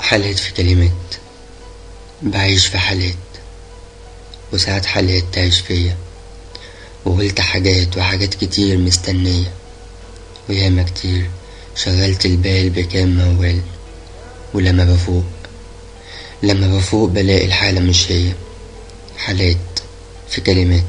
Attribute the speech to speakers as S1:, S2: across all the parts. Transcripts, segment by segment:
S1: حالات في كلمات بعيش في حالات وساعات حالات تعيش فيا وقلت حاجات وحاجات كتير مستنية وياما كتير شغلت البال بكام موال ولما بفوق لما بفوق بلاقي الحالة مش هي حالات في كلمات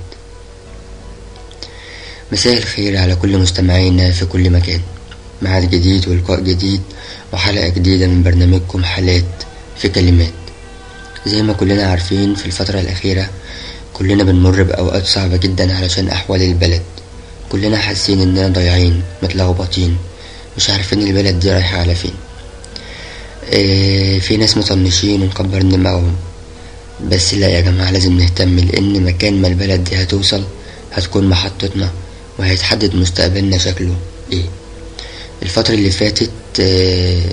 S1: مساء الخير على كل مستمعينا في كل مكان ميعاد جديد ولقاء جديد وحلقة جديدة من برنامجكم حالات في كلمات زي ما كلنا عارفين في الفترة الأخيرة كلنا بنمر بأوقات صعبة جدا علشان أحوال البلد كلنا حاسين إننا ضايعين متلخبطين مش عارفين البلد دي رايحة على فين إيه في ناس مطنشين ومكبرين دماغهم بس لا يا جماعة لازم نهتم لأن مكان ما البلد دي هتوصل هتكون محطتنا وهيتحدد مستقبلنا شكله ايه الفترة اللي فاتت آه،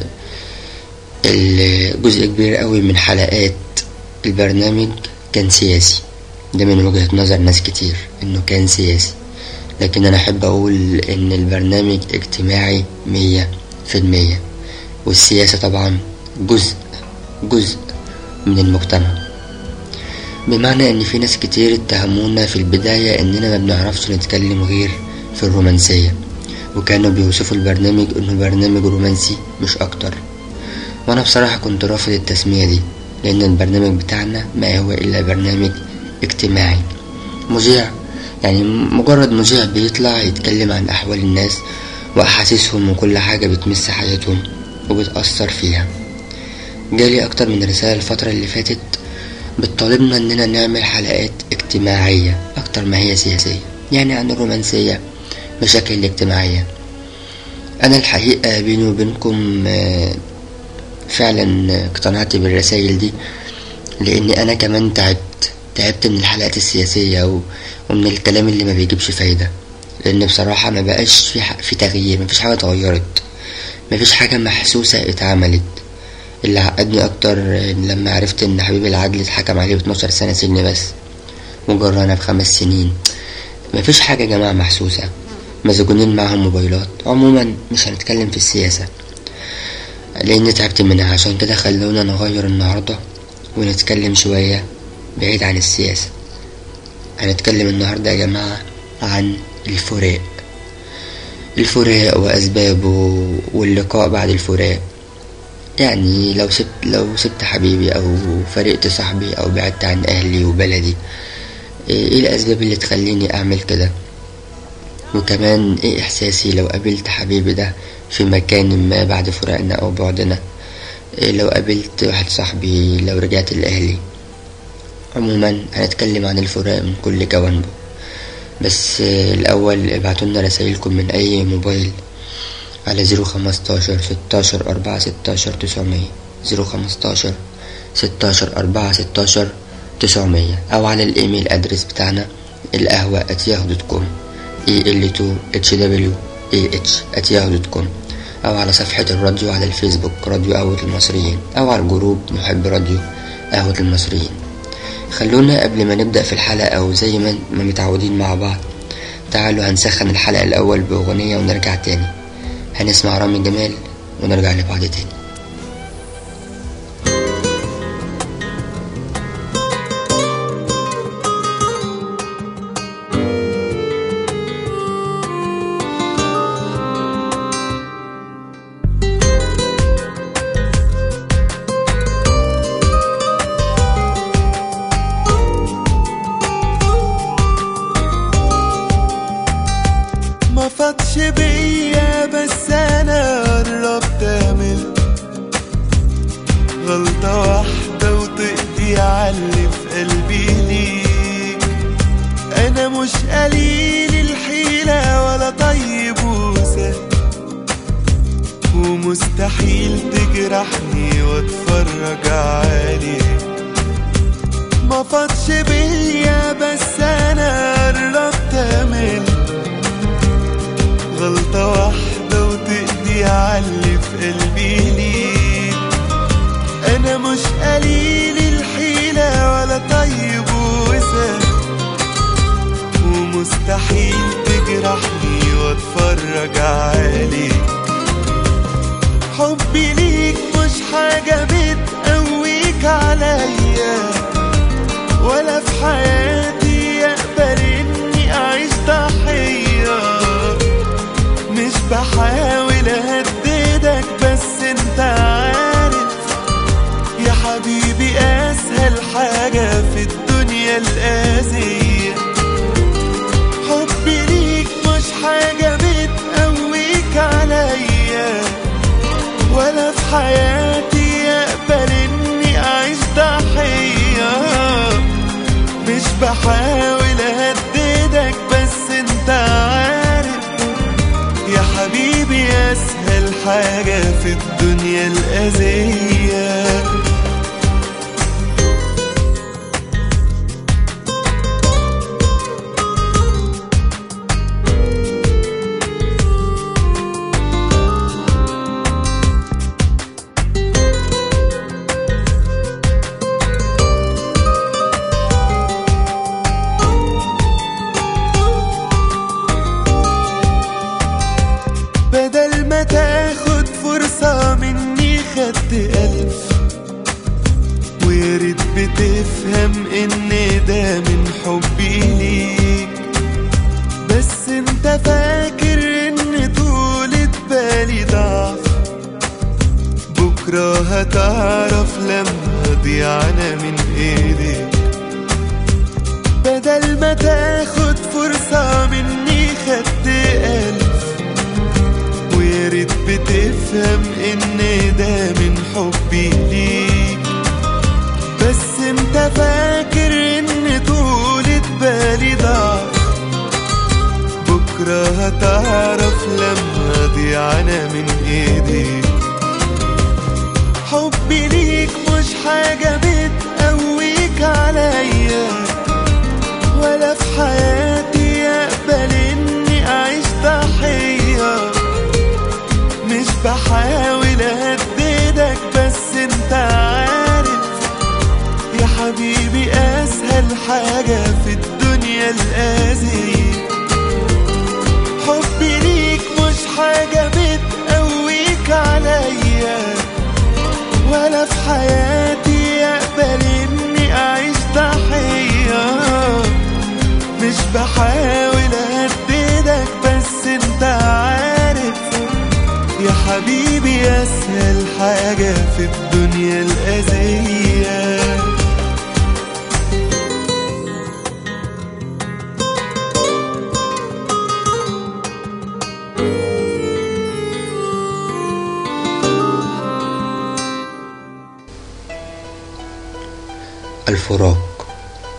S1: الجزء كبير قوي من حلقات البرنامج كان سياسي ده من وجهة نظر ناس كتير انه كان سياسي لكن انا احب اقول ان البرنامج اجتماعي مية في المية والسياسة طبعا جزء جزء من المجتمع بمعنى ان في ناس كتير اتهمونا في البداية اننا ما بنعرفش نتكلم غير في الرومانسية وكانوا بيوصفوا البرنامج انه برنامج رومانسي مش اكتر وانا بصراحة كنت رافض التسمية دي لان البرنامج بتاعنا ما هو الا برنامج اجتماعي مذيع يعني مجرد مذيع بيطلع يتكلم عن احوال الناس واحاسيسهم وكل حاجة بتمس حياتهم وبتأثر فيها جالي اكتر من رسالة الفترة اللي فاتت بتطالبنا اننا نعمل حلقات اجتماعية اكتر ما هي سياسية يعني عن الرومانسية مشاكل الاجتماعية انا الحقيقة بيني وبينكم آه، فعلا اقتنعت بالرسائل دي لان انا كمان تعبت تعبت من الحلقات السياسية و- ومن الكلام اللي ما بيجيبش فايدة لان بصراحة ما بقاش في ح- في تغيير مفيش حاجة اتغيرت مفيش حاجة محسوسة اتعملت اللي عقدني اكتر لما عرفت ان حبيب العدل اتحكم عليه ب 12 سنة سجن بس وجرانا بخمس سنين مفيش حاجة يا جماعة محسوسة مسجونين معاهم موبايلات عموما مش هنتكلم في السياسة لأن تعبت منها عشان كده خلونا نغير النهاردة ونتكلم شوية بعيد عن السياسة هنتكلم النهاردة يا جماعة عن الفراق الفراق وأسبابه واللقاء بعد الفراق يعني لو سبت لو سبت حبيبي أو فرقت صاحبي أو بعدت عن أهلي وبلدي ايه الأسباب اللي تخليني أعمل كده وكمان ايه إحساسي لو قابلت حبيبي ده في مكان ما بعد فراقنا أو بعدنا إيه لو قابلت واحد صاحبي لو رجعت لأهلي عموما هنتكلم عن الفراق من كل جوانبه بس آه، الأول ابعتولنا رسايلكم من أي موبايل على زيرو خمستاشر ستاشر أربعة ستاشر تسعمية زيرو خمستاشر ستاشر أربعة ستاشر تسعمية أو على الإيميل أدرس بتاعنا القهوة at yahoo دوت كوم el2 hw ah at yahoo دوت كوم أو على صفحة الراديو على الفيسبوك راديو قهوة المصريين أو على الجروب محب راديو قهوة المصريين خلونا قبل ما نبدأ في الحلقة أو زي ما ما متعودين مع بعض تعالوا هنسخن الحلقة الأول بأغنية ونرجع تاني هنسمع رامي جمال ونرجع لبعض تاني
S2: ما فاتش بيا بس انا قربت اعمل غلطة واحدة وتقضي عاللي في قلبي ليك انا مش قليل الحيلة ولا طيب وسهل ومستحيل تجرحني واتفرج عليك ما فاتش بيا بس انا قربت اعمل غلطة واحدة وتقضي عاللي في قلبي ليك أنا مش قليل الحيلة ولا طيب وسهل ومستحيل تجرحني واتفرج عليك حبي ليك مش حاجة بت بحاول اهددك بس انت عارف يا حبيبي اسهل حاجة في الدنيا الاذية حبي ليك مش حاجة بتقويك عليا ولا في حياتي اقبل اني اعيش ضحية مش بحاول اهددك بس انت عارف يا حبيبي اسهل حاجة في الدنيا الاذية بدل ما تاخد فرصة مني خدت ألف وياريت بتفهم إن ده من حبي ليك بس انت فاكر إن طولة بالي ضعف بكرة هتعرف لما أضيع أنا من إيديك بدل ما تاخد فرصة مني خدت ألف ويا ريت بتفهم ان ده من حبي ليك بس انت فاكر ان طولة بالي ضعف بكرة هتعرف لما اضيع انا من ايديك حبي ليك مش حاجة بتقويك عليا ولا في حياتي اقبل اني اعيش ضحيه مش بحاول اهددك بس انت عارف يا حبيبي اسهل حاجة في الدنيا الاذية حبي ليك مش حاجة بتقويك عليا ولا في حياتي اقبل اني اعيش ضحية مش بحاول اهددك بس انت عارف يا حبيبي أسهل حاجة في الدنيا الأذية
S1: الفراق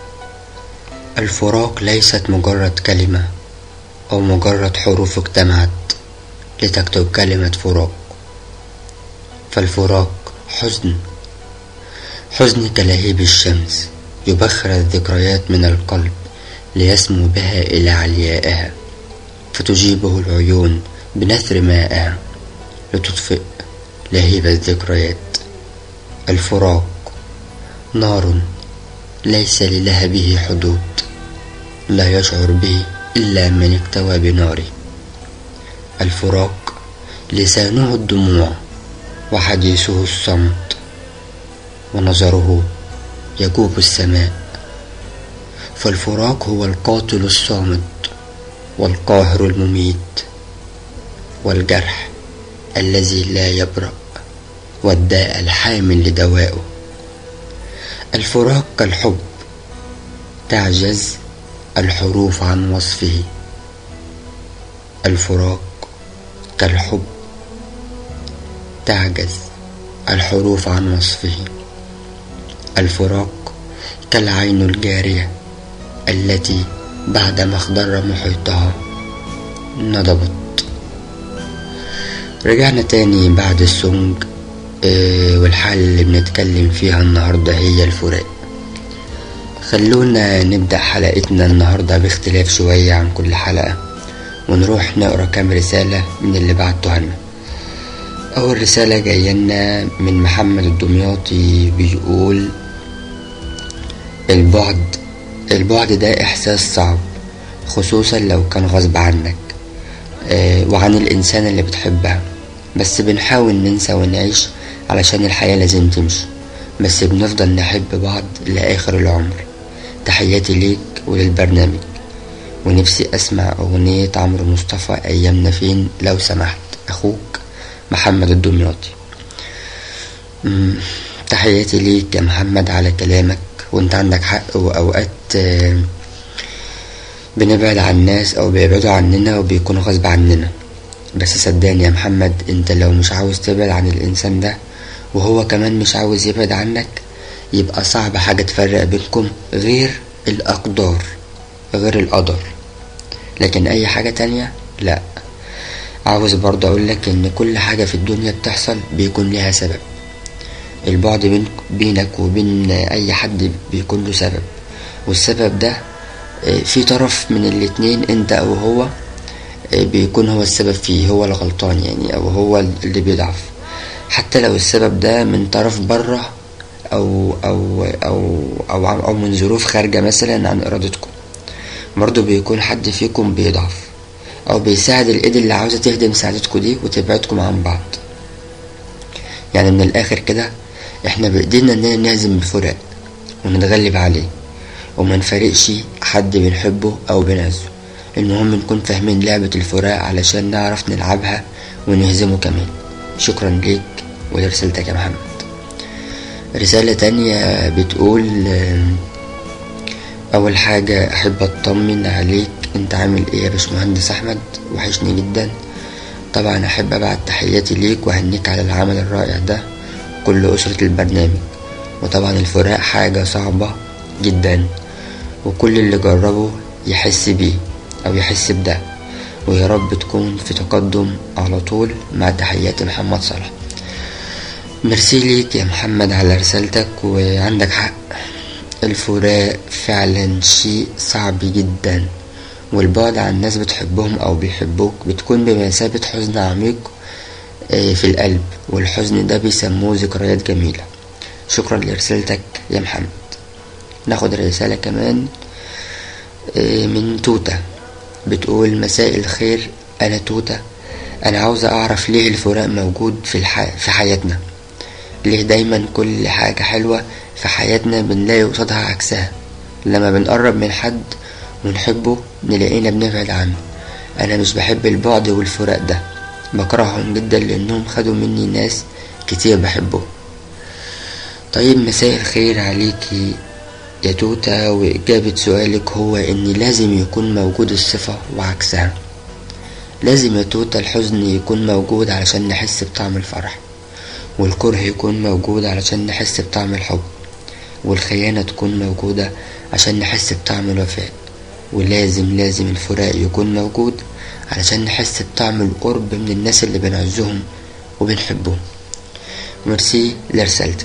S1: الفراق ليست مجرد كلمة أو مجرد حروف اجتمعت لتكتب كلمة فراق فالفراق حزن حزن كلهيب الشمس يبخر الذكريات من القلب ليسمو بها إلى عليائها فتجيبه العيون بنثر مائها لتطفئ لهيب الذكريات الفراق نار ليس للهبه حدود لا يشعر به إلا من اكتوى بناره الفراق لسانه الدموع وحديثه الصمت ونظره يجوب السماء فالفراق هو القاتل الصامت والقاهر المميت والجرح الذي لا يبرأ والداء الحامل لدوائه الفراق كالحب تعجز الحروف عن وصفه الفراق كالحب تعجز الحروف عن وصفه الفراق كالعين الجارية التي بعدما اخضر محيطها نضبت رجعنا تاني بعد السونج اه والحالة اللي بنتكلم فيها النهاردة هي الفراق خلونا نبدأ حلقتنا النهاردة باختلاف شوية عن كل حلقة ونروح نقرا كام رسالة من اللي بعتوها لنا أول رسالة جاية من محمد الدمياطي بيقول البعد البعد ده إحساس صعب خصوصا لو كان غصب عنك آه وعن الإنسان اللي بتحبها بس بنحاول ننسى ونعيش علشان الحياة لازم تمشي بس بنفضل نحب بعض لآخر العمر تحياتي ليك وللبرنامج ونفسي أسمع أغنية عمرو مصطفى أيامنا فين لو سمحت أخوك محمد الدمياطي مم، تحياتي ليك يا محمد على كلامك وانت عندك حق وأوقات آه، بنبعد عن الناس أو بيبعدوا عننا وبيكونوا غصب عننا بس صدقني يا محمد انت لو مش عاوز تبعد عن الإنسان ده وهو كمان مش عاوز يبعد عنك يبقى صعب حاجة تفرق بينكم غير الأقدار غير القدر لكن أي حاجة تانية لا عاوز برضه أقولك إن كل حاجة في الدنيا بتحصل بيكون لها سبب البعد بين بينك وبين أي حد بيكون له سبب والسبب ده آه، في طرف من الاتنين انت او هو آه، بيكون هو السبب فيه هو الغلطان يعني او هو اللي بيضعف حتى لو السبب ده من طرف بره او او او او, أو من ظروف خارجة مثلا عن ارادتكم برضه بيكون حد فيكم بيضعف او بيساعد الايد اللي عاوزة تهدم سعادتكم دي وتبعدكم عن بعض يعني من الاخر كده احنا بايدينا اننا نهزم الفراق ونتغلب عليه وما نفارقش حد بنحبه او بنعزه المهم نكون فاهمين لعبة الفراق علشان نعرف نلعبها ونهزمه كمان شكرا ليك ولرسالتك يا محمد رسالة تانية بتقول آم، أول حاجة أحب أطمن عليك أنت عامل إيه يا باشمهندس أحمد وحشني جدا طبعا أحب أبعت تحياتي ليك وأهنيك على العمل الرائع ده كل أسرة البرنامج وطبعا الفراق حاجة صعبة جدا وكل اللي جربه يحس بيه أو يحس بده ويا رب تكون في تقدم على طول مع تحياتي محمد صلاح ميرسي ليك يا محمد على رسالتك وعندك حق الفراق فعلا شيء صعب جدا والبعد عن ناس بتحبهم أو بيحبوك بتكون بمثابة حزن عميق آه، في القلب والحزن ده بيسموه ذكريات جميلة شكرا لرسالتك يا محمد ناخد رسالة كمان آه، من توتة بتقول مساء الخير أنا توتة أنا عاوزة أعرف ليه الفراق موجود في, الح... في حياتنا ليه دايما كل حاجة حلوة في حياتنا بنلاقي قصادها عكسها لما بنقرب من حد ونحبه نلاقينا بنبعد عنه أنا مش بحب البعد والفراق ده بكرههم جدا لأنهم خدوا مني ناس كتير بحبهم طيب مساء الخير عليكي يا توتة وإجابة سؤالك هو إن لازم يكون موجود الصفة وعكسها لازم يا توتة الحزن يكون موجود علشان نحس بطعم الفرح والكره يكون موجود علشان نحس بطعم الحب والخيانة تكون موجودة عشان نحس بطعم الوفاء ولازم لازم الفراق يكون موجود علشان نحس بطعم القرب من الناس اللي بنعزهم وبنحبهم ميرسي لرسالتك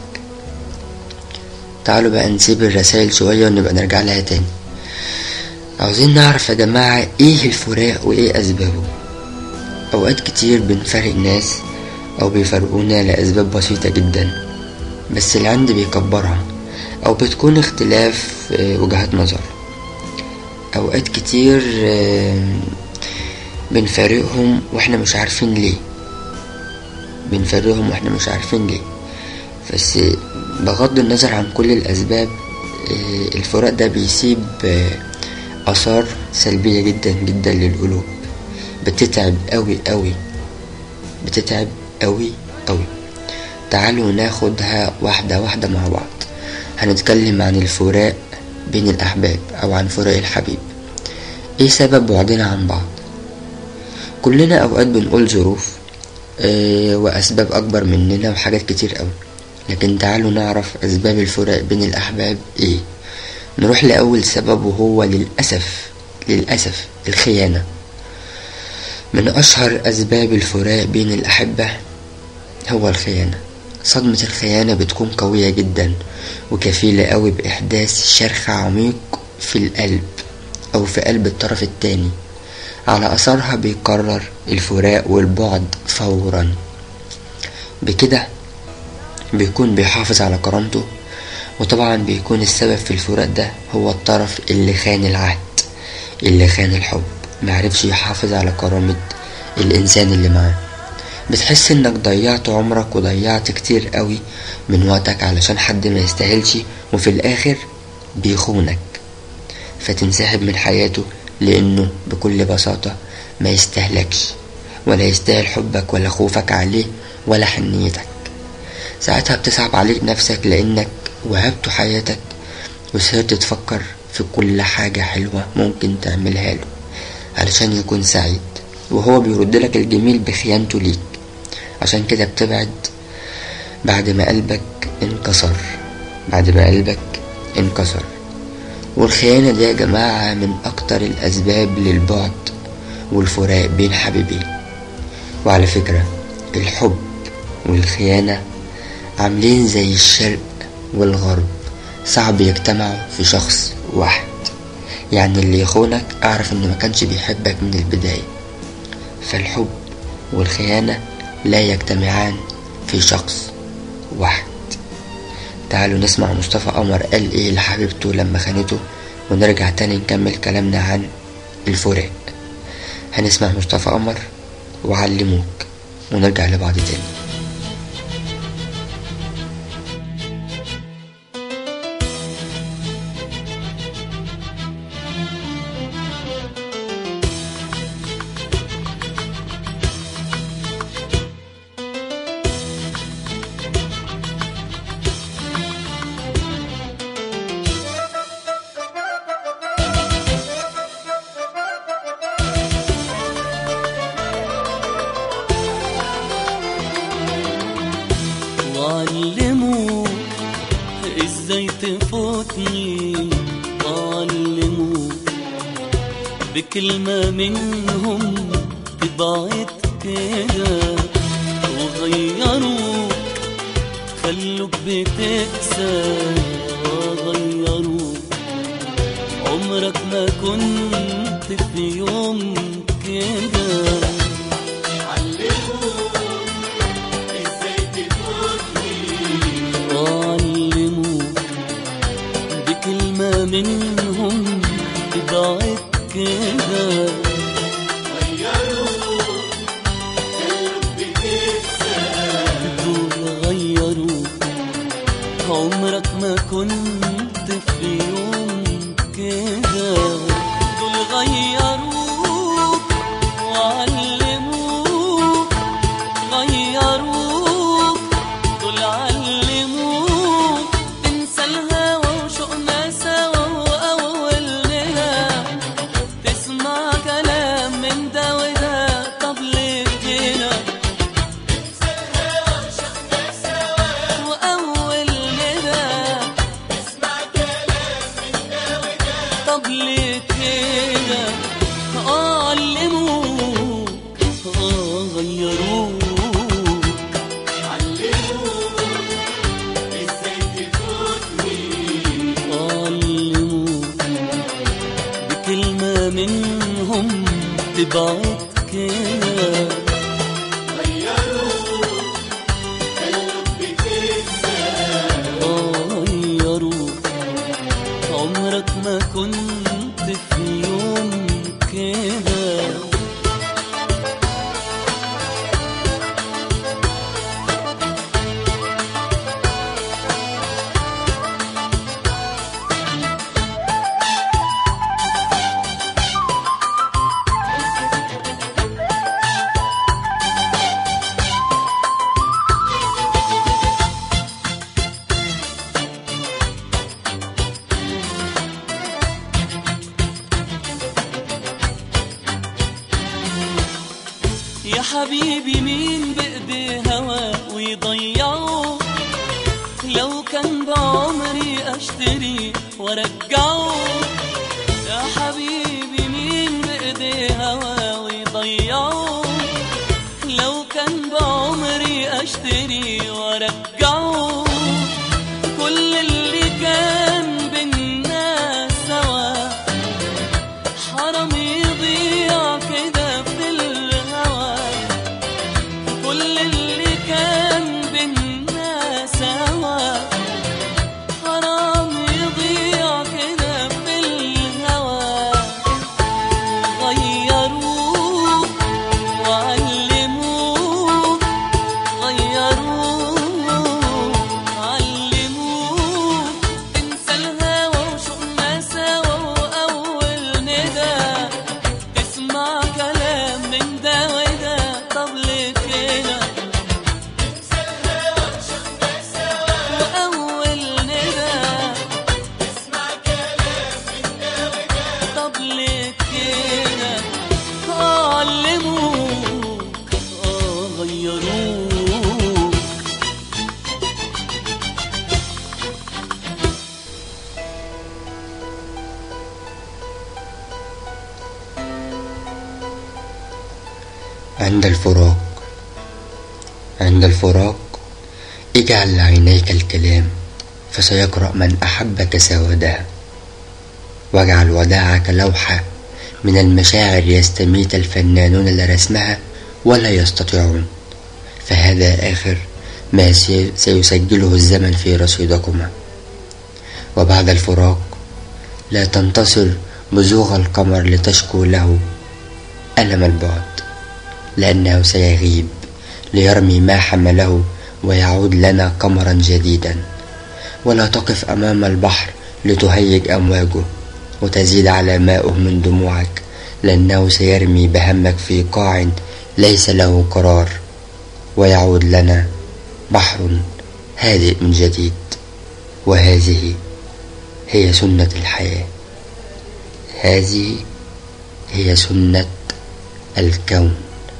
S1: تعالوا بقى نسيب الرسائل شوية ونبقى نرجع لها تاني عاوزين نعرف يا جماعة ايه الفراق وايه اسبابه اوقات كتير بنفرق ناس او بيفرقونا لاسباب بسيطة جدا بس اللي عندي بيكبرها او بتكون اختلاف آه، وجهات نظر اوقات كتير آه، بنفارقهم واحنا مش عارفين ليه بنفرقهم واحنا مش عارفين ليه بس بغض النظر عن كل الأسباب آه، الفراق ده بيسيب آه، آثار سلبية جدا جدا للقلوب بتتعب أوي أوي بتتعب أوي أوي تعالوا ناخدها واحدة واحدة مع بعض هنتكلم عن الفراق بين الأحباب أو عن فراق الحبيب إيه سبب بعدنا عن بعض كلنا أوقات بنقول ظروف آه، وأسباب أكبر مننا وحاجات كتير أوي لكن تعالوا نعرف أسباب الفراق بين الأحباب إيه نروح لأول سبب وهو للأسف للأسف الخيانة من أشهر أسباب الفراق بين الأحبة هو الخيانة صدمة الخيانة بتكون قوية جدا وكفيلة قوي بإحداث شرخ عميق في القلب أو في قلب الطرف التاني على أثرها بيقرر الفراق والبعد فورا بكده بيكون بيحافظ على كرامته وطبعا بيكون السبب في الفراق ده هو الطرف اللي خان العهد اللي خان الحب معرفش يحافظ على كرامة الإنسان اللي معاه بتحس انك ضيعت عمرك وضيعت كتير قوي من وقتك علشان حد ما يستاهلش وفي الآخر بيخونك فتنسحب من حياته لأنه بكل بساطة ما يستهلكش ولا يستاهل حبك ولا خوفك عليه ولا حنيتك ساعتها بتصعب عليك نفسك لأنك وهبت حياتك وسهرت تفكر في كل حاجة حلوة ممكن تعملها له علشان يكون سعيد وهو بيرد لك الجميل بخيانته ليك عشان كده بتبعد بعد ما قلبك انكسر بعد ما قلبك انكسر والخيانة دي يا جماعة من أكتر الأسباب للبعد والفراق بين حبيبين وعلى فكرة الحب والخيانة عاملين زي الشرق والغرب صعب يجتمعوا في شخص واحد يعني اللي يخونك اعرف انه ما كانش بيحبك من البداية فالحب والخيانة لا يجتمعان في شخص واحد تعالوا نسمع مصطفى قمر قال ايه لحبيبته لما خانته ونرجع تاني نكمل كلامنا عن الفراق هنسمع مصطفى قمر وعلموك ونرجع لبعض تاني
S3: وعلموك ازاي تفوتني وعلموك بكلمة منهم تبعد كده وغيروك خلوك بتكسى وغيروك عمرك ما كنت في يوم كده وعلموك بكلمة منهم تبعد كده دول غيروك عمرك ما كنت في يوم كده دول غيروك وعلموك غيروك دول علموك تنسى الهوى وشوقنا سوا وأولنا تسمع كلام من ده وده طب ليه كده وأول كده طب ليه كده آه علموك آه غيروك علموك بكلمة منهم تبعد كده غيروك عمرك ما كنت في يوم كده يا حبيبي مين بإيدي هوا ويضيعه لو كان بعمري أشتري وأرجعه يا حبيبي مين بإيدي هوا ويضيعه لو كان بعمري أشتري وأرجعه كل اللي كان بينا سوا حرام يضيع كده في الهوى كل اللي كان بينا سوا حرام يضيع كده في الهوى غيروك وعلموك غيروك يغيروك
S1: عند الفراق عند الفراق اجعل لعينيك الكلام فسيقرأ من أحبك سوادها واجعل وداعك لوحة من المشاعر يستميت الفنانون لرسمها ولا يستطيعون فهذا آخر ما سي- سيسجله الزمن في رصيدكما وبعد الفراق لا تنتصر بزوغ القمر لتشكو له ألم البعد لأنه سيغيب ليرمي ما حمله ويعود لنا قمرا جديدا ولا تقف أمام البحر لتهيج أمواجه وتزيد على ماؤه من دموعك لأنه سيرمي بهمك في قاع ليس له قرار ويعود لنا بحر هادئ من جديد وهذه هي سنة الحياة هذه هي سنة الكون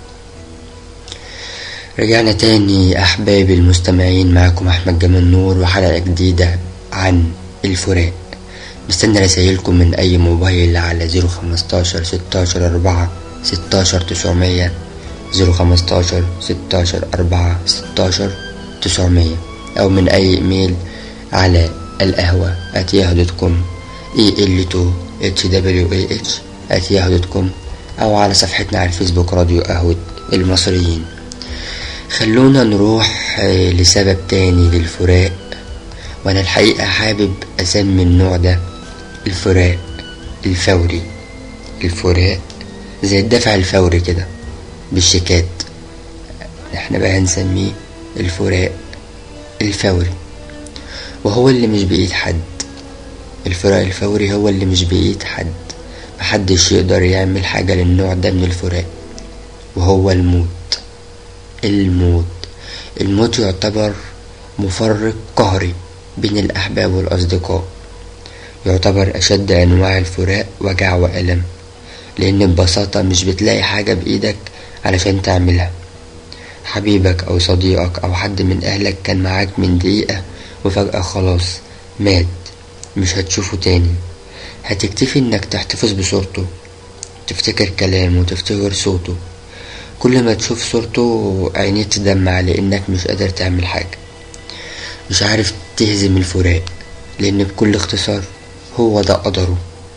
S1: رجعنا تاني أحبابي المستمعين معكم أحمد جمال نور وحلقة جديدة عن الفراق مستني رسايلكم من أي موبايل على زيرو خمستاشر ستاشر أربعة ستاشر تسعمية زيرو خمستاشر ستاشر أربعة ستاشر تسعمية أو من أي إيميل على القهوة at yahoo.com e l 2 h w a h at yahoo.com أو على صفحتنا على الفيسبوك راديو قهوة المصريين خلونا نروح آه، لسبب تاني للفراق وانا الحقيقة حابب اسمي النوع ده الفراق الفوري الفراق زي الدفع الفوري كده بالشيكات احنا بقى هنسميه الفراق الفوري وهو اللي مش بإيد حد الفراق الفوري هو اللي مش بإيد حد محدش يقدر يعمل حاجة للنوع ده من الفراق وهو الموت الموت الموت يعتبر مفرق قهري بين الأحباب والأصدقاء يعتبر أشد أنواع الفراق وجع وألم لأن ببساطة مش بتلاقي حاجة بإيدك علشان تعملها حبيبك أو صديقك أو حد من أهلك كان معاك من دقيقة وفجأة خلاص مات مش هتشوفه تاني هتكتفي إنك تحتفظ بصورته تفتكر كلامه وتفتكر صوته كل ما تشوف صورته عينيك تدمع لأنك مش قادر تعمل حاجة مش عارف تهزم الفراق لأن بكل اختصار هو ده قدره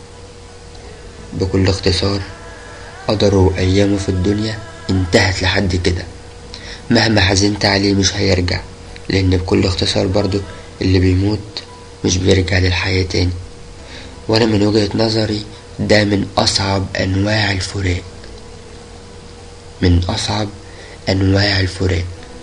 S1: بكل اختصار قدره وأيامه في الدنيا انتهت لحد كده مهما حزنت عليه مش هيرجع لأن بكل اختصار برضو اللي بيموت مش بيرجع للحياة تاني وأنا من وجهة نظري ده من أصعب أنواع الفراق من أصعب أنواع الفراق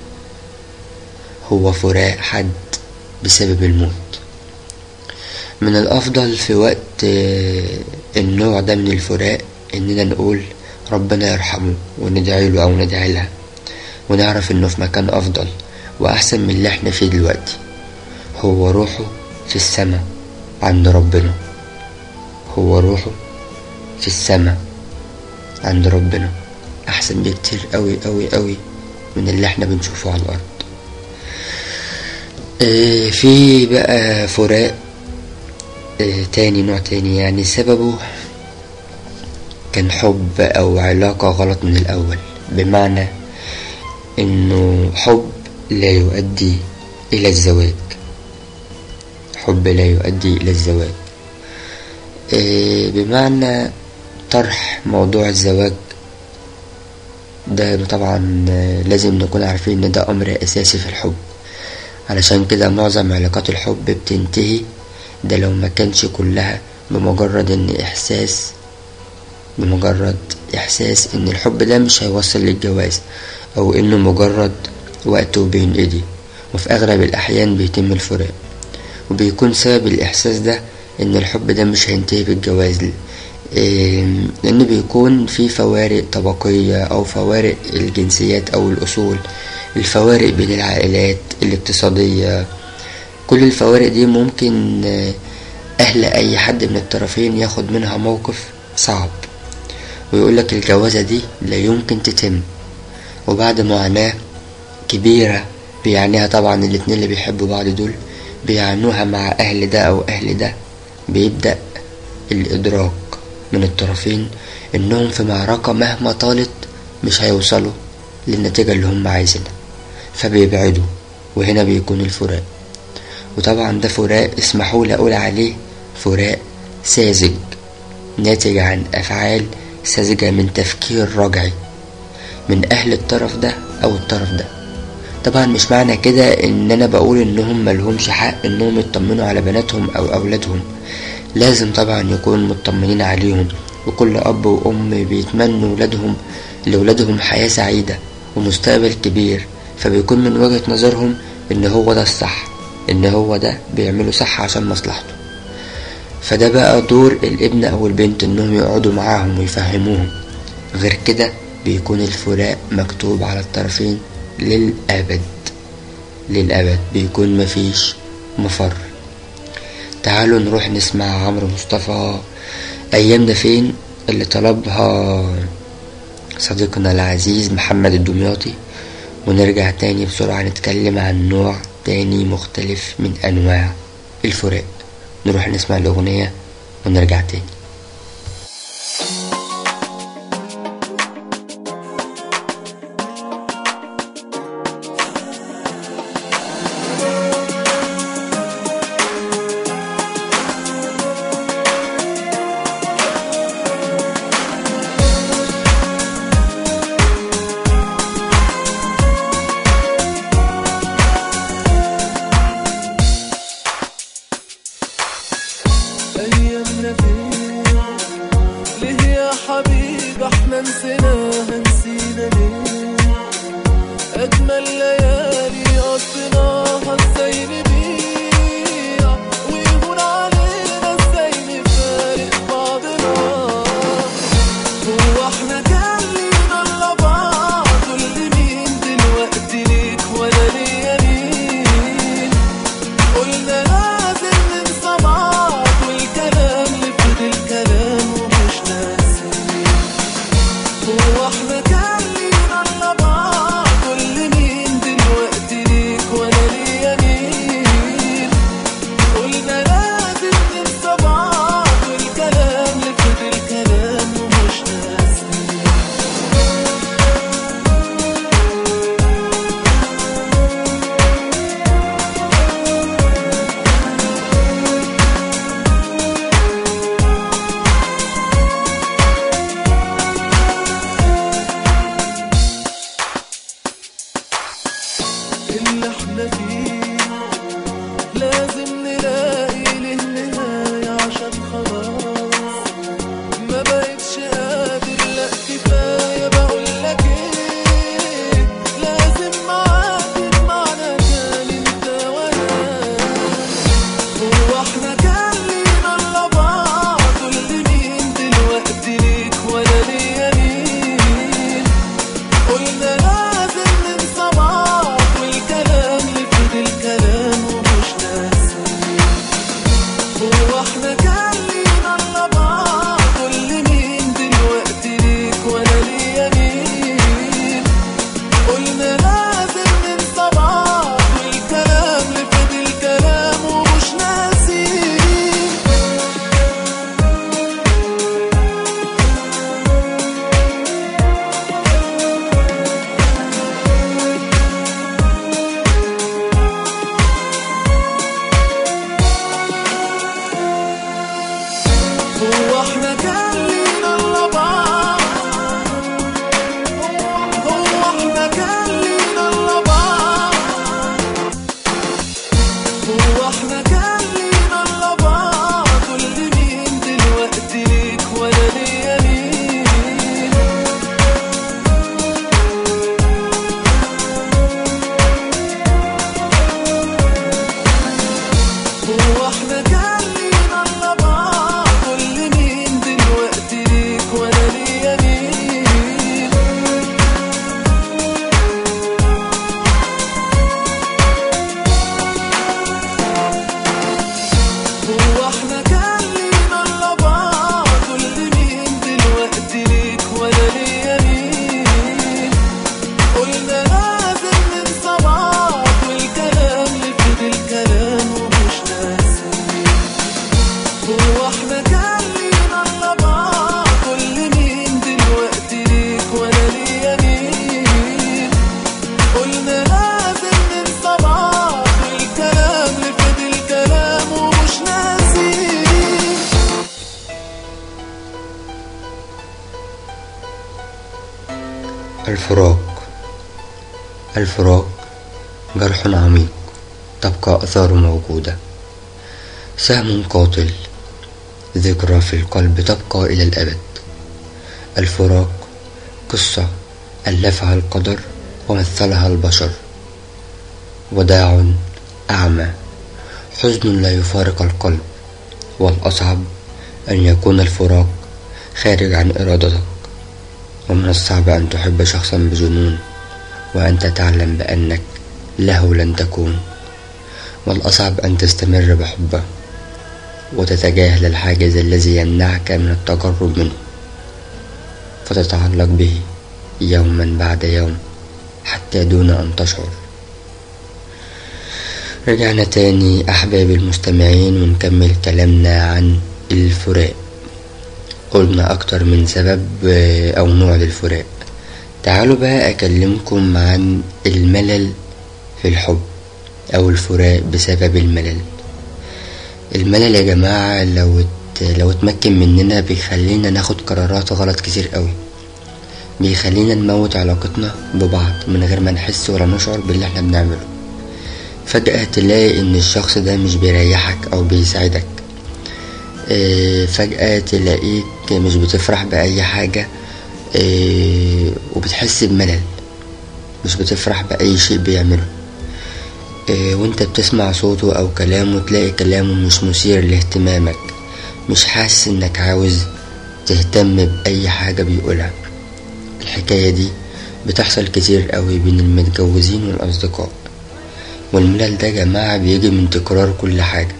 S1: هو فراق حد بسبب الموت من الأفضل في وقت آه، النوع ده من الفراق إننا نقول ربنا يرحمه وندعي له أو ندعي لها ونعرف إنه في مكان أفضل وأحسن من اللي إحنا فيه دلوقتي هو روحه في السماء عند ربنا هو روحه في السماء عند ربنا أحسن بكتير أوي أوي أوي من اللي إحنا بنشوفه على الأرض آه، في بقى فراق آه، تاني نوع تاني يعني سببه كان حب أو علاقة غلط من الأول بمعنى إنه حب لا يؤدي إلى الزواج حب لا يؤدي إلى الزواج آه، بمعنى طرح موضوع الزواج ده طبعا آه، لازم نكون عارفين إن ده أمر أساسي في الحب علشان كده معظم علاقات الحب بتنتهي ده لو ما كانش كلها بمجرد ان احساس بمجرد احساس ان الحب ده مش هيوصل للجواز او انه مجرد وقت وبينقضي وفي اغلب الاحيان بيتم الفراق وبيكون سبب الاحساس ده ان الحب ده مش هينتهي بالجواز إيه، لان بيكون في فوارق طبقية او فوارق الجنسيات او الاصول الفوارق بين العائلات الاقتصادية كل الفوارق دي ممكن آه، أهل أي حد من الطرفين ياخد منها موقف صعب ويقولك الجوازة دي لا يمكن تتم وبعد معاناة كبيرة بيعنيها طبعا الاتنين اللي بيحبوا بعض دول بيعنوها مع أهل ده أو أهل ده بيبدأ الإدراك من الطرفين إنهم في معركة مهما طالت مش هيوصلوا للنتيجة اللي هم عايزينها فبيبعدوا وهنا بيكون الفراق وطبعا ده فراق اسمحوا لي أقول عليه فراق ساذج ناتج عن أفعال ساذجة من تفكير رجعي من أهل الطرف ده أو الطرف ده طبعا مش معنى كده ان انا بقول انهم ملهمش حق انهم يطمنوا على بناتهم او اولادهم لازم طبعا يكونوا مطمنين عليهم وكل اب وام بيتمنوا ولادهم لولادهم حياة سعيدة ومستقبل كبير فبيكون من وجهة نظرهم ان هو ده الصح ان هو ده بيعمله صح عشان مصلحته فده بقى دور الابن او البنت انهم يقعدوا معاهم ويفهموهم غير كده بيكون الفراق مكتوب على الطرفين للأبد للأبد بيكون مفيش مفر تعالوا نروح نسمع عمرو مصطفى أيامنا فين اللي طلبها صديقنا العزيز محمد الدمياطي ونرجع تاني بسرعة نتكلم عن نوع تاني مختلف من أنواع الفراق نروح نسمع الأغنية ونرجع تاني
S2: أيامنا فين ليه يا حبيبي احنا نسيناها نسينا ليه أجمل ليالي قضيناها ازاي نبيع ويهون علينا ازاي نفارق بعضنا هو احنا كان لينا الا بعض اللي مين دلوقتي ليك ولا ليا مين قلنا لازم ننسى بعض والكلام لفضل كلام ومش ناسيين هو احنا كان لينا الا بعض كل مين دلوقتي ليك ولا ليا مين قلنا لازم ننسى بعض والكلام لفضل كلام ومش ناسيين اللي احنا فيه لازم نلاقي له نهاية عشان خلاص ما بقتش قادر لا كفاية بقولك ايه لازم معاك المعنى كان انت وانا هو احنا كان لينا الا بعض اللي مين دلوقتي ليك ولا ليا مين قلنا لازم ننسى بعض والكلام لفضل لازم ننسى بعض الكلام اللي فضل كلام ومش ناسي
S1: الفراق الفراق جرح عميق تبقى أثاره موجودة سهم قاتل ذكرى في القلب تبقى إلى الأبد الفراق قصة ألفها القدر ومثلها البشر وداع أعمى حزن لا يفارق القلب والأصعب أن يكون الفراق خارج عن إرادتك ومن الصعب أن تحب شخصا بجنون وأنت تعلم بأنك له لن تكون والأصعب أن تستمر بحبه وتتجاهل الحاجز الذي يمنعك من التقرب منه فتتعلق به يوما بعد يوم حتى دون أن تشعر رجعنا تاني أحبابي المستمعين ونكمل كلامنا عن الفراق قلنا أكتر من سبب أو نوع للفراق تعالوا بقى أكلمكم عن الملل في الحب أو الفراق بسبب الملل الملل يا جماعة لو ات... لو اتمكن مننا بيخلينا ناخد قرارات غلط كتير قوي بيخلينا نموت علاقتنا ببعض من غير ما نحس ولا نشعر باللي احنا بنعمله فجأة تلاقي ان الشخص ده مش بيريحك او بيساعدك اه فجأة تلاقيك مش بتفرح بأي حاجة اه وبتحس بملل مش بتفرح بأي شيء بيعمله اه وانت بتسمع صوته او كلامه تلاقي كلامه مش مثير لاهتمامك مش حاسس انك عاوز تهتم بأي حاجة بيقولها الحكاية دي بتحصل كتير قوي بين المتجوزين والأصدقاء والملل ده يا جماعة بيجي من تكرار كل حاجة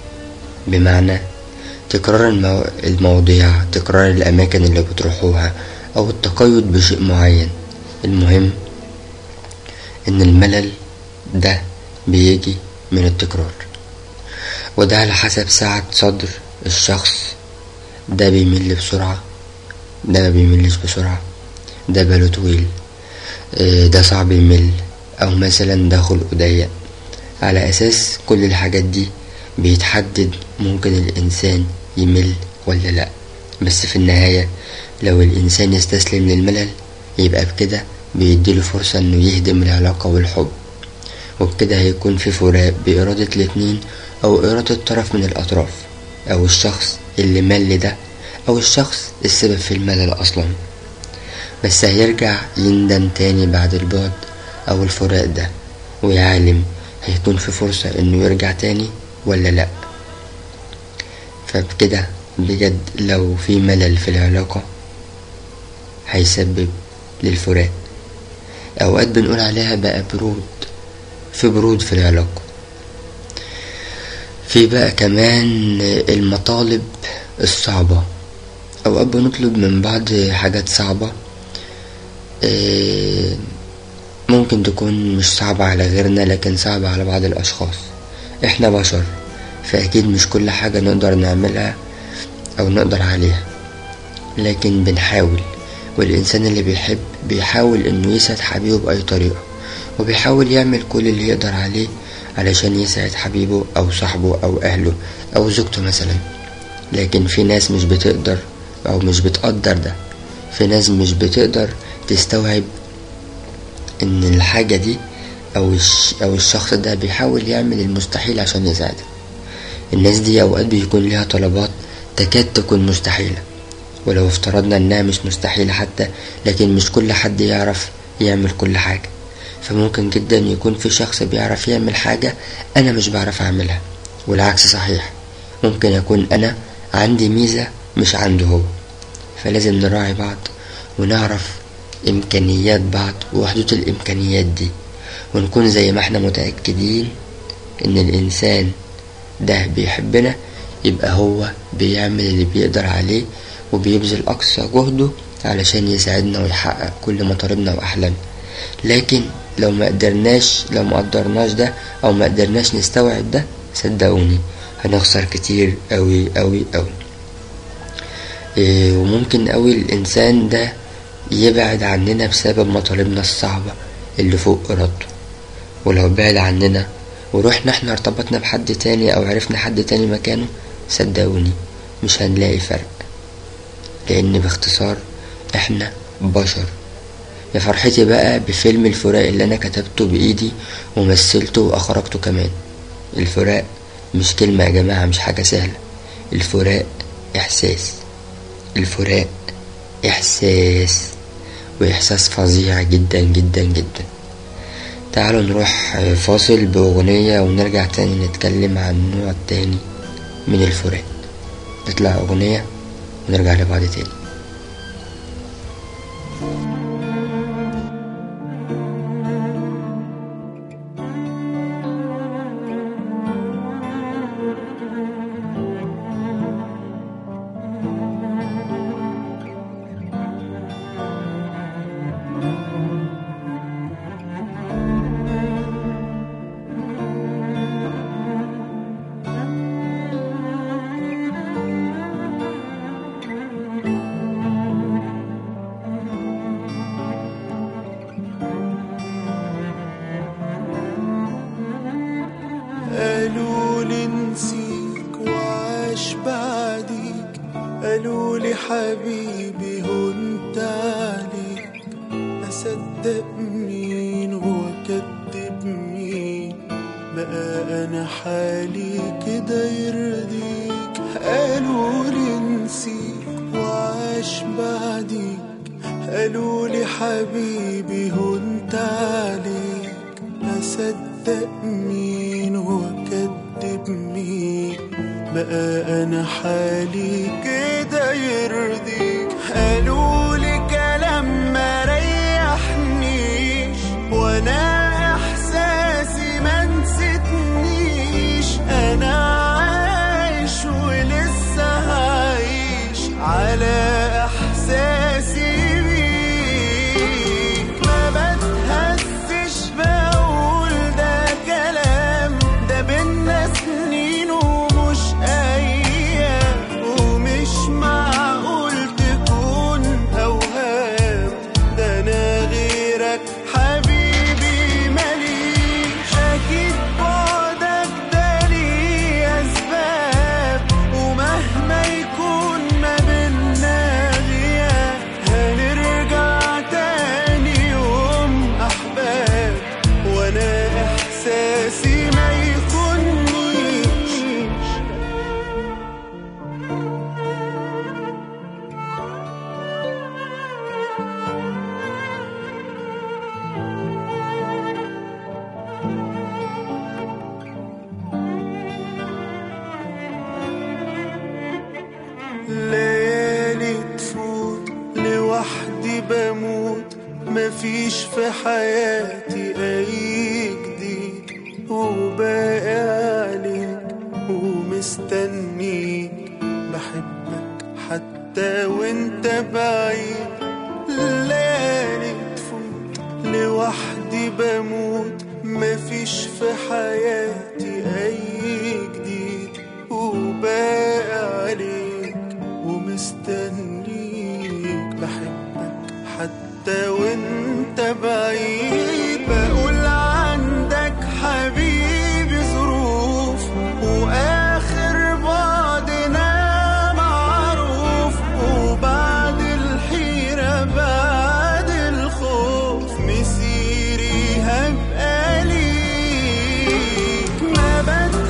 S1: بمعنى تكرار المو... المواضيع تكرار الأماكن اللي بتروحوها أو التقيد بشيء معين المهم إن الملل ده بيجي من التكرار وده على حسب سعة صدر الشخص ده بيمل بسرعة ده ما بيملش بسرعة ده باله طويل ده صعب يمل أو مثلا ده خلقه ضيق على أساس كل الحاجات دي بيتحدد ممكن الإنسان يمل ولا لأ بس في النهاية لو الإنسان يستسلم للملل يبقى بكده بيديله فرصة إنه يهدم العلاقة والحب وبكده هيكون في فراق بإرادة الاتنين أو إرادة طرف من الأطراف أو الشخص اللي مل ده أو الشخص السبب في الملل أصلا بس هيرجع يندم تاني بعد البعد أو الفراق ده ويعلم هيكون في فرصة إنه يرجع تاني ولا لأ فبكده بجد لو في ملل في العلاقة هيسبب للفراق أوقات بنقول عليها بقى برود في برود في العلاقة في بقى كمان المطالب الصعبة أوقات بنطلب من بعض حاجات صعبة ممكن تكون مش صعبة على غيرنا لكن صعبة على بعض الأشخاص احنا بشر فأكيد مش كل حاجة نقدر نعملها أو نقدر عليها لكن بنحاول والإنسان اللي بيحب بيحاول إنه يسعد حبيبه بأي طريقة وبيحاول يعمل كل اللي يقدر عليه علشان يسعد حبيبه أو صاحبه أو أهله أو زوجته مثلا لكن في ناس مش بتقدر أو مش بتقدر ده في ناس مش بتقدر تستوعب إن الحاجة دي أو الش أو الشخص ده بيحاول يعمل المستحيل عشان يساعدك الناس دي أوقات بيكون ليها طلبات تكاد تكون مستحيلة ولو افترضنا إنها مش مستحيلة حتى لكن مش كل حد يعرف يعمل كل حاجة فممكن جدا يكون في شخص بيعرف يعمل حاجة أنا مش بعرف أعملها والعكس صحيح ممكن أكون أنا عندي ميزة مش عنده هو فلازم نراعي بعض ونعرف إمكانيات بعض وحدود الإمكانيات دي ونكون زي ما احنا متأكدين إن الإنسان ده بيحبنا يبقى هو بيعمل اللي بيقدر عليه وبيبذل أقصى جهده علشان يساعدنا ويحقق كل مطالبنا وأحلامنا لكن لو ما قدرناش لو ما قدرناش ده أو ما قدرناش نستوعب ده صدقوني هنخسر كتير أوي أوي أوي إيه وممكن أوي الإنسان ده يبعد عننا بسبب مطالبنا الصعبة اللي فوق إرادته ولو بعد عننا ورحنا احنا ارتبطنا بحد تاني او عرفنا حد تاني مكانه صدقوني مش هنلاقي فرق لان باختصار احنا بشر يا فرحتي بقى بفيلم الفراق اللي انا كتبته بايدي ومثلته واخرجته كمان الفراق مش كلمة يا جماعة مش حاجة سهلة الفراق احساس الفراق احساس واحساس فظيع جدا جدا جدا تعالوا نروح فاصل باغنية ونرجع تاني نتكلم عن نوع تاني من الفراق نطلع اغنية ونرجع لبعض تاني
S2: قالوا لي نسيك وعاش بعديك قالوا لي حبيبي هنت عليك أصدق مين وأكدب مين بقى أنا حالي كده يرضيك قالوا لي نسيك وعاش بعديك قالوا لي حبيبي هنت عليك أصدق مين وأكدب مين بقى أنا حالي كده يرضيك قالوا لي كلام ما ريحنيش وأنا إحساسي ما نسيتنيش أنا عايش ولسه هعيش على إحساسي بيك ما بتهزش بقول ده كلام ده بينا سنين ومش أيام ومش معقول تكون أوهام ده أنا غيرك حبيبي ماليش أكيد بعدك ده ليه أسباب ومهما يكون ما بينا غياب هنرجع تاني يوم أحباب وأنا إحساسي ما يخونيش ليالي تفوت لوحدي بموت مفيش في حياتي أي جديد وباقي عليك ومستنيك بحبك حتى وانت بعيد ليالي تفوت لوحدي بموت مفيش في حياتي أي جديد وباقي عليك ومستنيك بحبك حتى وانت بعيد بقول عندك حبيبي ظروف واخر بعدنا معروف وبعد الحيرة بعد الخوف مسيري هبقى ليك ما بت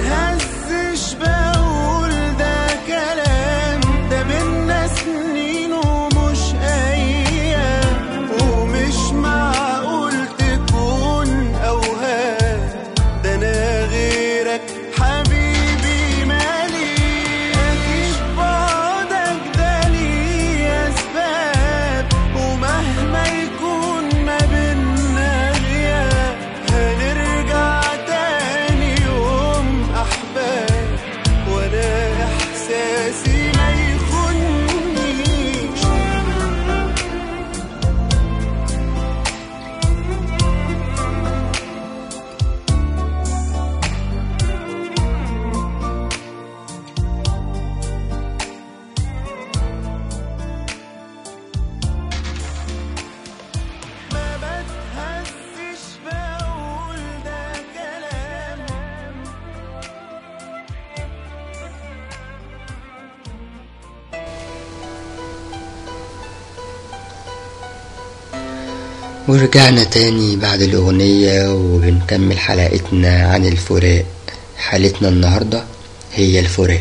S1: ورجعنا تاني بعد الأغنية وبنكمل حلقتنا عن الفراق حالتنا النهاردة هي الفراق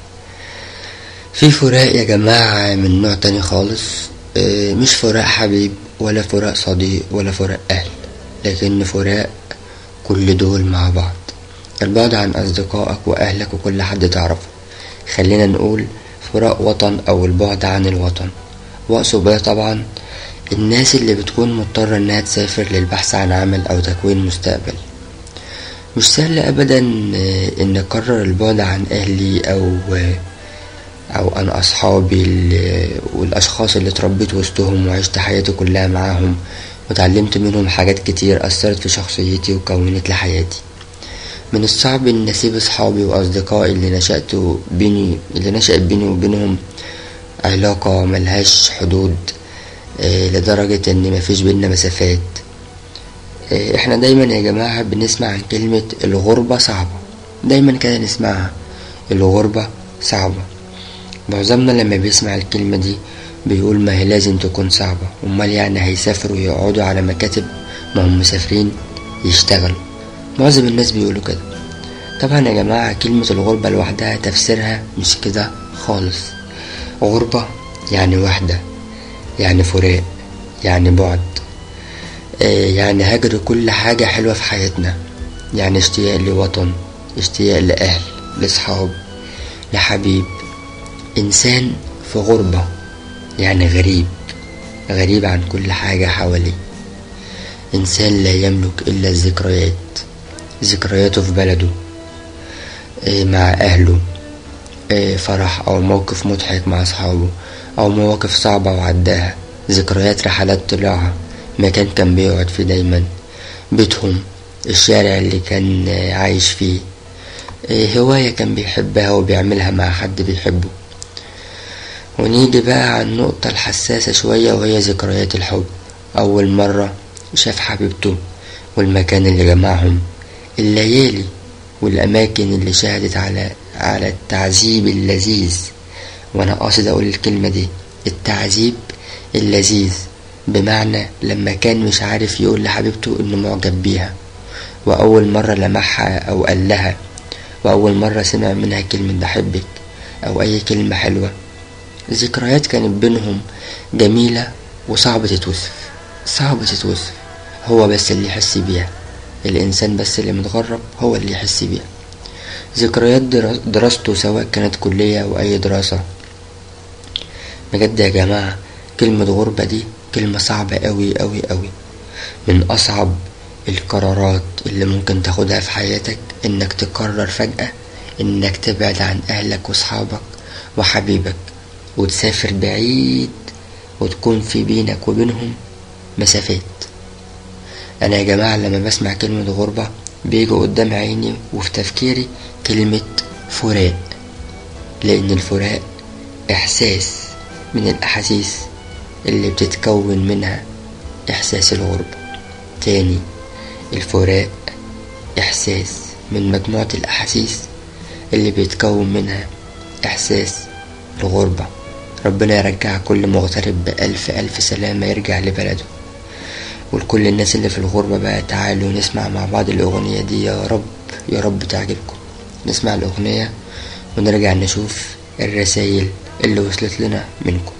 S1: في فراق يا جماعة من نوع تاني خالص آه، مش فراق حبيب ولا فراق صديق ولا فراق أهل لكن فراق كل دول مع بعض البعد عن أصدقائك وأهلك وكل حد تعرفه خلينا نقول فراق وطن أو البعد عن الوطن وأقصد بده طبعا الناس اللي بتكون مضطرة إنها تسافر للبحث عن عمل أو تكوين مستقبل مش سهل أبدا آه، إن أقرر البعد عن أهلي أو آه، أو عن أصحابي ال- والأشخاص اللي اتربيت وسطهم وعشت حياتي كلها معاهم وتعلمت منهم حاجات كتير أثرت في شخصيتي وكونت لي حياتي من الصعب إن أسيب أصحابي وأصدقائي اللي نشأت بيني اللي نشأت بيني وبينهم علاقة ملهاش حدود آه، لدرجة إن مفيش بينا مسافات آه، احنا دايما يا جماعة بنسمع عن كلمة الغربة صعبة دايما كده نسمعها الغربة صعبة معظمنا لما بيسمع الكلمة دي بيقول ما هي لازم تكون صعبة امال يعني هيسافروا يقعدوا على مكاتب ما هم مسافرين يشتغلوا معظم الناس بيقولوا كده طبعا يا جماعة كلمة الغربة لوحدها تفسيرها مش كده خالص غربة يعني وحدة يعني فراق يعني بعد آه، يعني هجر كل حاجة حلوة في حياتنا يعني اشتياق لوطن اشتياق لأهل لصحاب لحبيب إنسان في غربة يعني غريب غريب عن كل حاجة حواليه إنسان لا يملك إلا الذكريات ذكرياته في بلده آه، مع أهله آه، فرح أو موقف مضحك مع أصحابه أو مواقف صعبة وعداها ذكريات رحلات طلعها مكان كان بيقعد فيه دايما بيتهم الشارع اللي كان آه، عايش فيه آه، هواية كان بيحبها وبيعملها مع حد بيحبه ونيجي بقى على النقطة الحساسة شوية وهي ذكريات الحب أول مرة شاف حبيبته والمكان اللي جمعهم الليالي والأماكن اللي شهدت على على التعذيب اللذيذ وأنا قاصد أقول الكلمة دي التعذيب اللذيذ بمعنى لما كان مش عارف يقول لحبيبته إنه معجب بيها وأول مرة لمحها أو قال لها وأول مرة سمع منها كلمة بحبك أو أي كلمة حلوة ذكريات كانت بينهم جميلة وصعبة تتوصف صعبة تتوصف هو بس اللي يحس بيها الإنسان بس اللي متغرب هو اللي يحس بيها ذكريات درا- دراسته سواء كانت كلية أو أي دراسة بجد يا جماعة كلمة غربة دي كلمة صعبة أوي أوي أوي من أصعب القرارات اللي ممكن تاخدها في حياتك إنك تقرر فجأة إنك تبعد عن أهلك وأصحابك وحبيبك وتسافر بعيد وتكون في بينك وبينهم مسافات أنا يا جماعة لما بسمع كلمة غربة بيجي قدام عيني وفي تفكيري كلمة فراق لأن الفراق إحساس من الأحاسيس اللي بتتكون منها إحساس الغربة تاني الفراق إحساس من مجموعة الأحاسيس اللي بيتكون منها إحساس الغربة ربنا يرجع كل مغترب بألف ألف سلامة يرجع لبلده ولكل الناس اللي في الغربة بقى تعالوا نسمع مع بعض الأغنية دي يا رب يا رب تعجبكم نسمع الأغنية ونرجع نشوف الرسايل اللي وصلت لنا منكم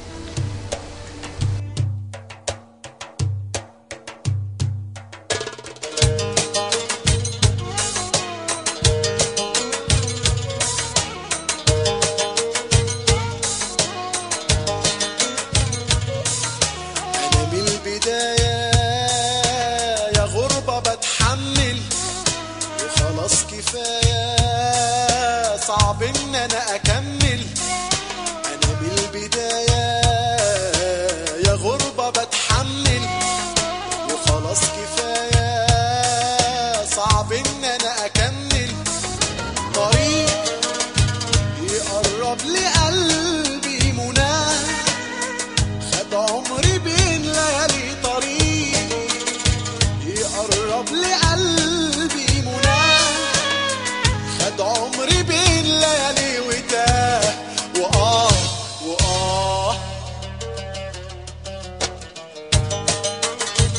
S2: أنا من البداية يا غربة بتحمل وخلاص كفاية صعب إن أنا أكمل أنا من البداية يا غربة بتحمل وخلاص كفاية صعب إن أنا أكمل طريق يقرب لقلبي مناه خد عمري بين ليالي طريق يقرب لقلبي مناه خد عمري بين ليالي وتاه وآه وآه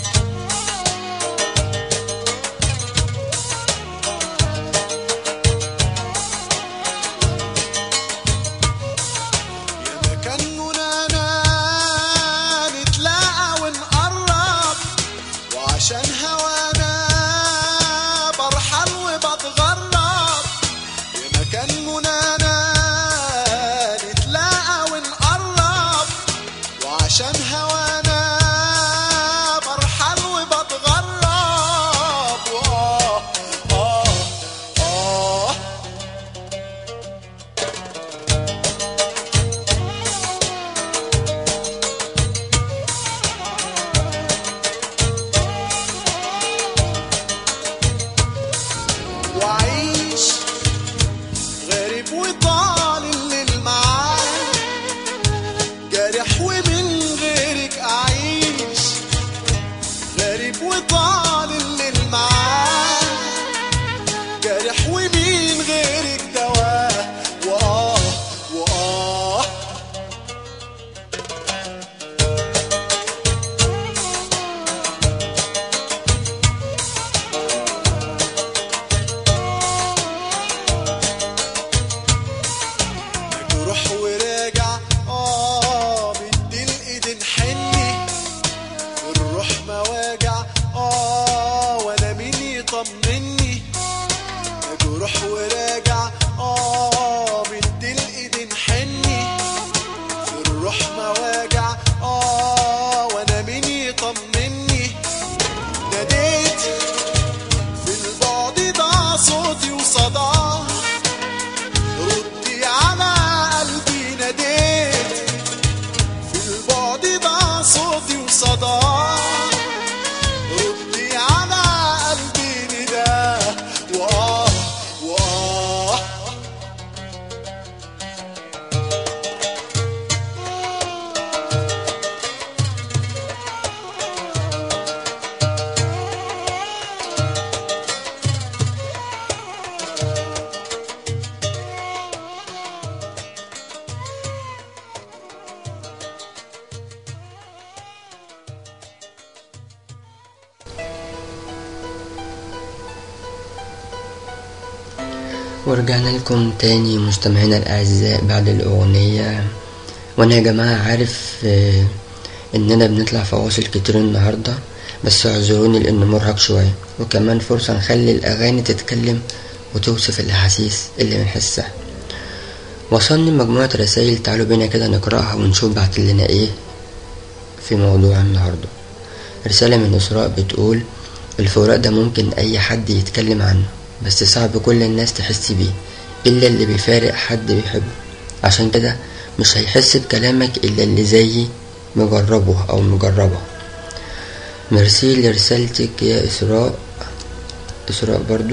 S1: ورجعنا لكم تاني مستمعينا الأعزاء بعد الأغنية وأنا يا جماعة عارف آه، إننا بنطلع فواصل كتير النهاردة بس اعذروني لأنه مرهق شوية وكمان فرصة نخلي الأغاني تتكلم وتوصف الأحاسيس اللي بنحسها وصلني مجموعة رسايل تعالوا بينا كده نقرأها ونشوف بعت لنا إيه في موضوع النهاردة رسالة من إسراء بتقول الفراق ده ممكن أي حد يتكلم عنه بس صعب كل الناس تحس بيه إلا اللي بيفارق حد بيحبه عشان كده مش هيحس بكلامك إلا اللي زيي مجربه أو مجربه ميرسي لرسالتك يا إسراء إسراء برضو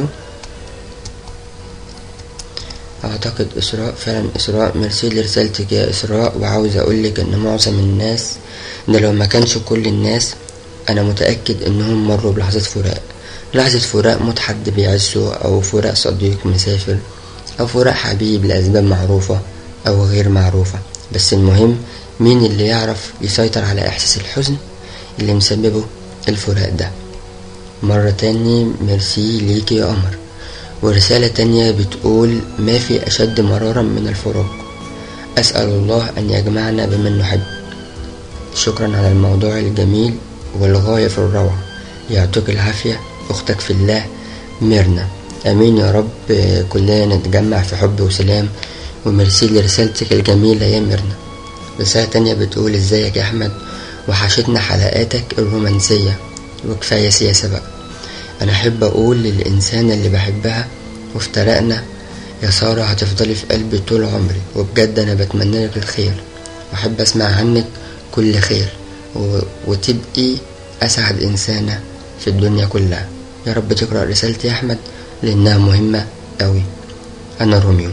S1: أعتقد إسراء فعلا إسراء ميرسي لرسالتك يا إسراء وعاوز أقولك إن معظم الناس ده لو ما كانش كل الناس أنا متأكد إنهم مروا بلحظة فراق لحظة فراق موت حد بيعزه أو فراق صديق مسافر أو فراق حبيب لأسباب معروفة أو غير معروفة بس المهم مين اللي يعرف يسيطر على إحساس الحزن اللي مسببه الفراق ده مرة تاني ميرسي ليك يا قمر ورسالة تانية بتقول ما في أشد مرارا من الفراق أسأل الله أن يجمعنا بمن نحب شكرا على الموضوع الجميل والغاية في الروعة يعطيك العافية أختك في الله ميرنا أمين يا رب كلنا نتجمع في حب وسلام وميرسي لرسالتك الجميلة يا ميرنا رسالة تانية بتقول ازيك يا أحمد وحشتنا حلقاتك الرومانسية وكفاية سياسة بقى أنا أحب أقول للإنسانة اللي بحبها وافترقنا يا سارة هتفضلي في قلبي طول عمري وبجد أنا بتمنى لك الخير وأحب أسمع عنك كل خير و... وتبقي أسعد إنسانة في الدنيا كلها يا رب تقرأ رسالتي يا أحمد لأنها مهمة أوي أنا روميو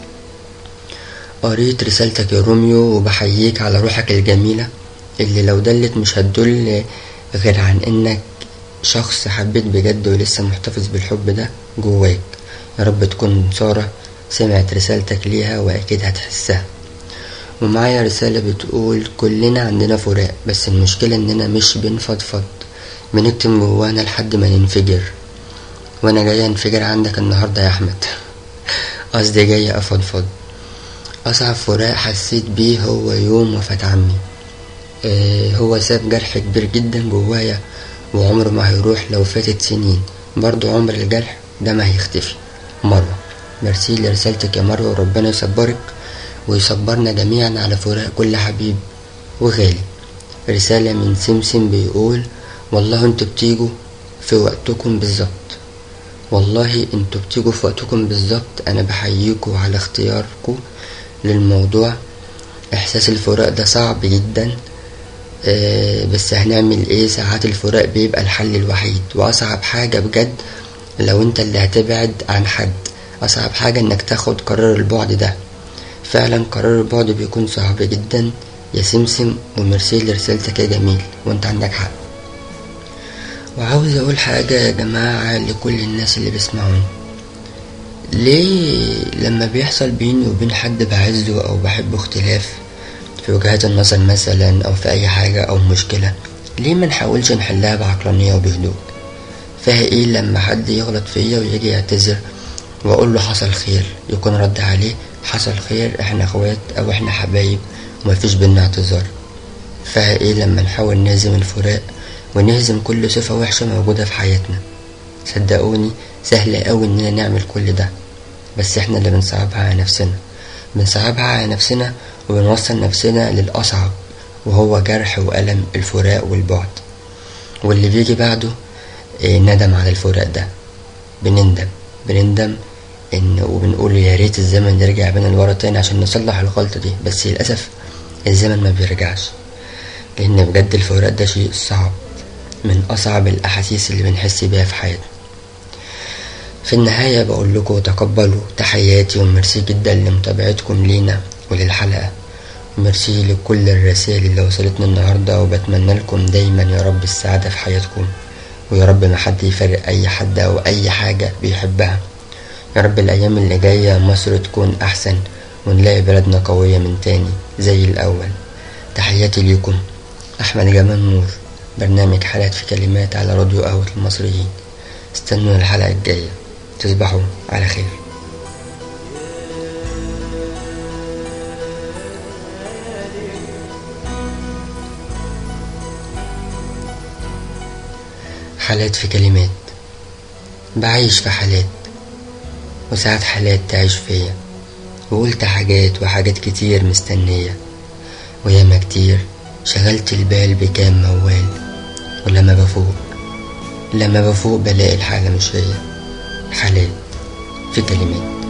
S1: قريت رسالتك يا روميو وبحييك على روحك الجميلة اللي لو دلت مش هتدل غير عن إنك شخص حبيت بجد ولسه محتفظ بالحب ده جواك يا رب تكون سارة سمعت رسالتك ليها وأكيد هتحسها ومعايا رسالة بتقول كلنا عندنا فراق بس المشكلة إننا مش بنفضفض بنكتم جوانا لحد ما ننفجر وأنا جاي أنفجر عندك النهاردة يا أحمد قصدي جاي أفضفض أصعب فراق حسيت بيه هو يوم وفاة عمي آه هو ساب جرح كبير جدا جوايا وعمره ما هيروح لو فاتت سنين برضو عمر الجرح ده ما هيختفي مروة ميرسي لرسالتك يا مروة وربنا يصبرك ويصبرنا جميعا على فراق كل حبيب وغالي رسالة من سمسم بيقول والله انتوا بتيجوا في وقتكم بالظبط والله انتوا بتيجوا في وقتكم بالظبط انا بحييكوا على اختياركم للموضوع احساس الفراق ده صعب جدا آه بس هنعمل ايه ساعات الفراق بيبقى الحل الوحيد واصعب حاجة بجد لو انت اللي هتبعد عن حد اصعب حاجة انك تاخد قرار البعد ده فعلا قرار البعد بيكون صعب جدا يا سمسم وميرسي لرسالتك يا جميل وانت عندك حق وعاوز اقول حاجة يا جماعة لكل الناس اللي بيسمعوني ليه لما بيحصل بيني وبين حد بعزه او بحبه اختلاف في وجهات النظر مثلا او في اي حاجة او مشكلة ليه ما نحاولش نحلها بعقلانية وبهدوء فيها ايه لما حد يغلط فيا ويجي يعتذر واقول له حصل خير يكون رد عليه حصل خير احنا اخوات او احنا حبايب ومفيش بينا اعتذار فيها ايه لما نحاول نهزم الفراق ونهزم كل صفة وحشة موجودة في حياتنا صدقوني سهل قوي اننا نعمل كل ده بس احنا اللي بنصعبها على نفسنا بنصعبها على نفسنا وبنوصل نفسنا للأصعب وهو جرح وألم الفراق والبعد واللي بيجي بعده إيه ندم على الفراق ده بنندم بنندم إن وبنقول يا ريت الزمن يرجع بينا لورا تاني عشان نصلح الغلطة دي بس للأسف الزمن ما بيرجعش لأن بجد الفراق ده شيء صعب من أصعب الأحاسيس اللي بنحس بيها في حياتنا في النهاية بقول لكم تقبلوا تحياتي وميرسي جدا لمتابعتكم لينا وللحلقة وميرسي لكل الرسائل اللي وصلتنا النهاردة وبتمنى لكم دايما يا رب السعادة في حياتكم ويا رب ما حد يفرق أي حد أو أي حاجة بيحبها يا رب الأيام اللي جاية مصر تكون أحسن ونلاقي بلدنا قوية من تاني زي الأول تحياتي ليكم أحمد جمال نور برنامج حالات في كلمات على راديو قهوة المصريين استنوا الحلقة الجاية تصبحوا على خير حالات في كلمات بعيش في حالات وساعات حالات تعيش فيا وقلت حاجات وحاجات كتير مستنية وياما كتير شغلت البال بكام موال ولما بفوق لما بفوق بلاقي الحالة مش هي حالات في كلمات